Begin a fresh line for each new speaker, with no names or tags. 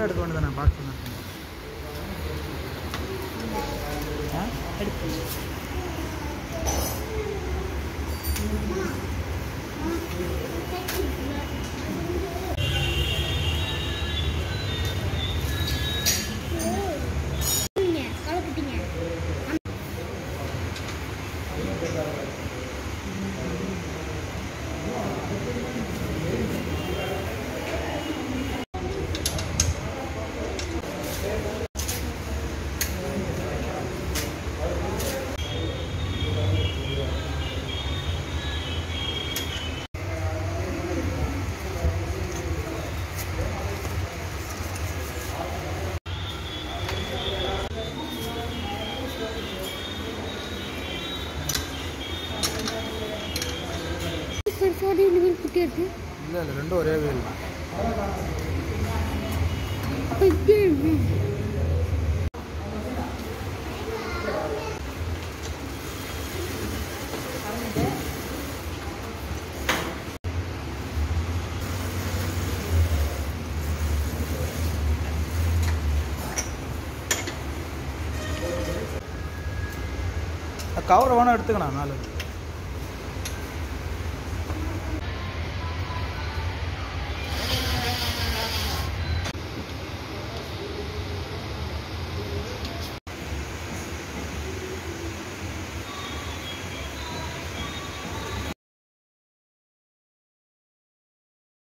எடுக்க வேண்டியது நான் பாக்ஸ் ஆ
எடுத்து
கலக்கிட்டீங்க பெருசாக இந்த மீன் குட்டி இருக்கு
இல்லை இல்லை ரெண்டும் ஒரே வேல்
அப்போ இப்படி இருக்கு.
கவரை வேணா எடுத்துக்கணும் நாலு